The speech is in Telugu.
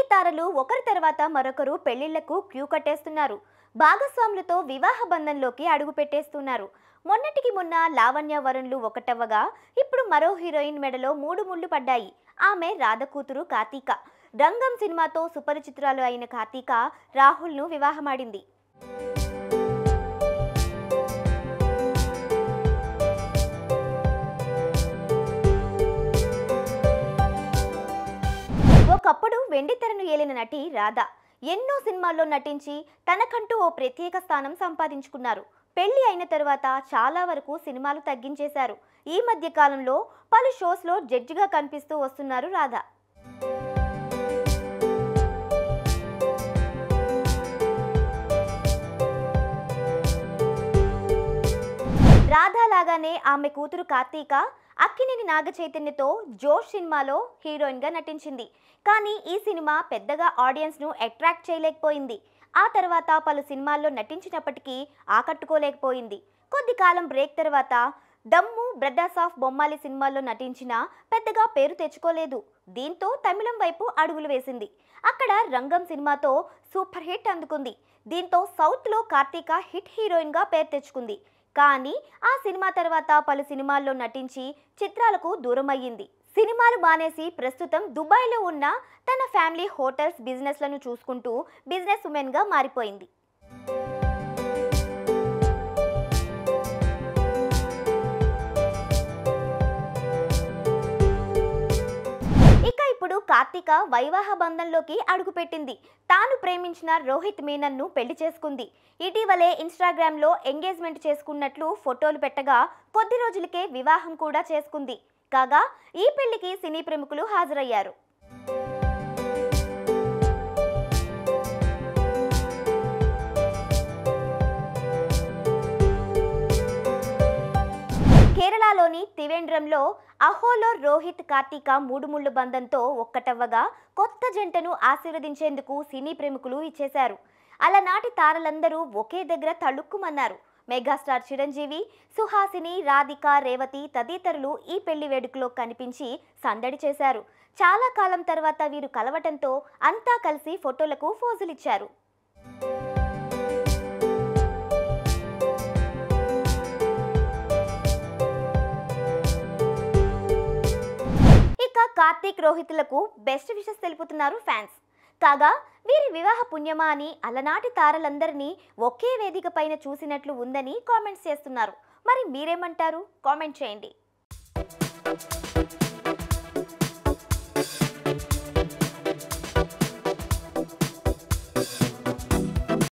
తారలు ఒకరి తర్వాత మరొకరు పెళ్లిళ్లకు క్యూ కట్టేస్తున్నారు భాగస్వాములతో వివాహ బంధంలోకి అడుగు పెట్టేస్తున్నారు మొన్నటికి మొన్న లావణ్య వరుణ్లు ఒకటవ్వగా ఇప్పుడు మరో హీరోయిన్ మెడలో మూడు ముళ్ళు పడ్డాయి ఆమె రాధ కూతురు కార్తీక రంగం సినిమాతో సుపరిచితురాలు అయిన కార్తీక రాహుల్ను వివాహమాడింది ఒకప్పుడు వెండితెరను ఏలిన నటి రాధ ఎన్నో సినిమాల్లో నటించి తనకంటూ ఓ ప్రత్యేక స్థానం సంపాదించుకున్నారు పెళ్లి అయిన తరువాత చాలా వరకు సినిమాలు తగ్గించేశారు ఈ మధ్య కాలంలో పలు షోస్లో జడ్జిగా కనిపిస్తూ వస్తున్నారు రాధ రాధా లాగానే ఆమె కూతురు కార్తీక అక్కినేని నాగ చైతన్యతో జోష్ సినిమాలో హీరోయిన్గా నటించింది కానీ ఈ సినిమా పెద్దగా ఆడియన్స్ను అట్రాక్ట్ చేయలేకపోయింది ఆ తర్వాత పలు సినిమాల్లో నటించినప్పటికీ ఆకట్టుకోలేకపోయింది కొద్ది కాలం బ్రేక్ తర్వాత దమ్ము బ్రదర్స్ ఆఫ్ బొమ్మాలి సినిమాల్లో నటించినా పెద్దగా పేరు తెచ్చుకోలేదు దీంతో తమిళం వైపు అడుగులు వేసింది అక్కడ రంగం సినిమాతో సూపర్ హిట్ అందుకుంది దీంతో సౌత్లో కార్తీక హిట్ హీరోయిన్గా పేరు తెచ్చుకుంది కానీ ఆ సినిమా తర్వాత పలు సినిమాల్లో నటించి చిత్రాలకు దూరమయ్యింది సినిమాలు మానేసి ప్రస్తుతం దుబాయ్లో ఉన్న తన ఫ్యామిలీ హోటల్స్ బిజినెస్లను చూసుకుంటూ బిజినెస్ ఉమెన్గా మారిపోయింది ఇక ఇప్పుడు కార్తీక వైవాహ బంధంలోకి అడుగుపెట్టింది తాను ప్రేమించిన రోహిత్ మీనన్ను పెళ్లి చేసుకుంది ఇటీవలే ఇన్స్టాగ్రామ్లో ఎంగేజ్మెంట్ చేసుకున్నట్లు ఫోటోలు పెట్టగా కొద్ది రోజులకే వివాహం కూడా చేసుకుంది కాగా ఈ పెళ్లికి సినీ ప్రముఖులు హాజరయ్యారు కేరళలోని త్రివేంద్రంలో అహోలో రోహిత్ కార్తీక మూడు ముళ్ళు బంధంతో ఒక్కటవ్వగా కొత్త జంటను ఆశీర్వదించేందుకు సినీ ప్రముఖులు ఇచ్చేశారు అలనాటి తారలందరూ ఒకే దగ్గర తళుక్కుమన్నారు మెగాస్టార్ చిరంజీవి సుహాసిని రాధిక రేవతి తదితరులు ఈ పెళ్లి వేడుకలో కనిపించి సందడి చేశారు చాలా కాలం తర్వాత వీరు కలవటంతో అంతా కలిసి ఫోటోలకు ఫోజులిచ్చారు ఇక కార్తీక్ రోహితులకు బెస్ట్ విషెస్ తెలుపుతున్నారు ఫ్యాన్స్ కాగా వీరి వివాహ పుణ్యమా అని అలనాటి తారలందరినీ ఒకే వేదిక పైన చూసినట్లు ఉందని కామెంట్స్ చేస్తున్నారు మరి మీరేమంటారు కామెంట్ చేయండి